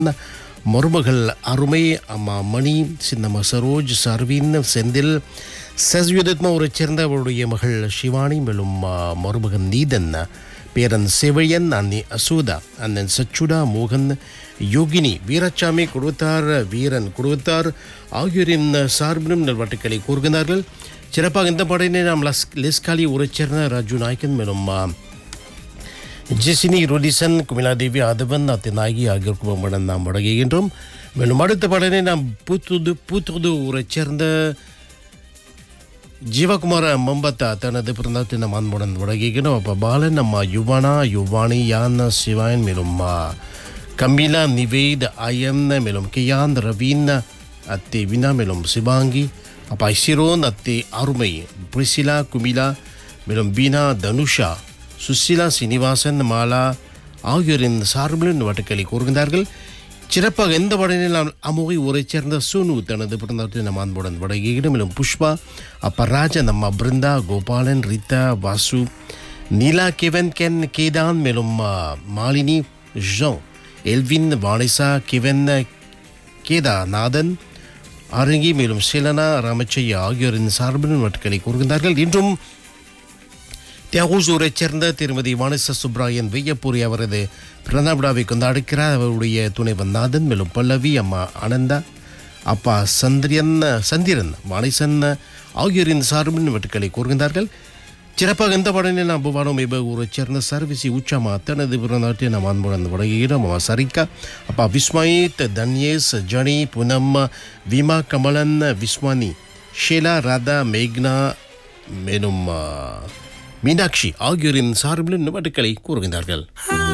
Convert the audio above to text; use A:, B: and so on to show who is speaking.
A: மருமகள் அருமை அம்மா மணி சின்னம்மா சரோஜ் சர்வின் செந்தில் சஸ்யுதத்மாவரைச் சேர்ந்த அவருடைய மகள் சிவானி மேலும் ஆ, மருமகன் நீதன் பேரன் செவியன் அண்ணி அசூதா அண்ணன் சச்சுடா மோகன் யோகினி வீரச்சாமி குடுவத்தார் வீரன் குடுவத்தார் ஆகியோரின் சார்பிலும் நல்வாட்டுக்களை கூறுகிறார்கள் சிறப்பாக இந்த படையினை நாம் லஸ் லெஸ்காலி ஊரைச் சேர்ந்த ராஜு நாயக்கன் மேலும் ஆ, ஜெசினி ரொடிசன் குமிலாதேவி ஆதவன் அத்திநாயகி ஆகியோர் குடும்பமுடன் நாம் வழங்குகின்றோம் மேலும் அடுத்த பாடலை நாம் பூத்துது பூத்துது ஊரைச் சேர்ந்த ஜீவகுமார மம்பத்தா தனது பிறந்தாத்தை நாம் அன்புடன் வழங்குகின்றோம் அப்போ பாலன் நம்ம யுவானா யுவானி யான் சிவாயன் மேலும் ஆ, கம்பிலா நிவேத் அயன் மேலும் கியான் ரவீன் அத்தி வினா மேலும் சிவாங்கி அப்பா சிரோன் அத்தி அருமை பிரிசிலா குமிலா மேலும் பீனா தனுஷா சுசிலா சீனிவாசன் மாலா ஆகியோரின் சார்பில் வட்டுக்களை கூறுகின்றார்கள் சிறப்பாக எந்த வடனில் அமுகை ஊரைச் சேர்ந்த சோனு தனது பிறந்தவற்றை நம் அன்புடன் வடங்குகிறோம் மேலும் புஷ்பா அப்ப ராஜன் நம்ம பிருந்தா கோபாலன் ரீதா வாசு நீலா கெவன் கென் கேதான் மேலும் ஆ, Malini Jo Elvin Vanessa Kevin கேதா நாதன் அரங்கி மேலும் சிலனா ராமச்சையா ஆகியோரின் சார்பில் வட்டுக்களை கூறுகின்றார்கள் இன்றும் தியாகூசூரைச் சேர்ந்த திருமதி வாணிச சுப்ராயன் வெய்யப்பூரி அவரது பிறந்த விழாவை கொண்டாடுக்கிறார் அவருடைய துணைவன் நாதன் மேலும் பல்லவி அம்மா ஆனந்தா அப்பா சந்திரன் சந்திரன் வாணிசன் ஆகியோரின் சார்பின் வெட்டுக்களை கூறுகின்றார்கள் சிறப்பாக இந்த படனில் நாம் புவானோ மேப ஊரைச் சேர்ந்த சர்வீசி உச்சாமா தனது பிறநாட்டை நாம் அன்புடன் வழங்குகிறோம் அம்மா சரிகா அப்பா விஸ்மாயித் தன்யேஸ் ஜனி புனம் விமா கமலன் விஸ்வானி ஷேலா ராதா மேக்னா மேலும் ஆ, மீனாட்சி ஆகியோரின் சார்பில் வட்டுக்களை கூறுகின்றார்கள்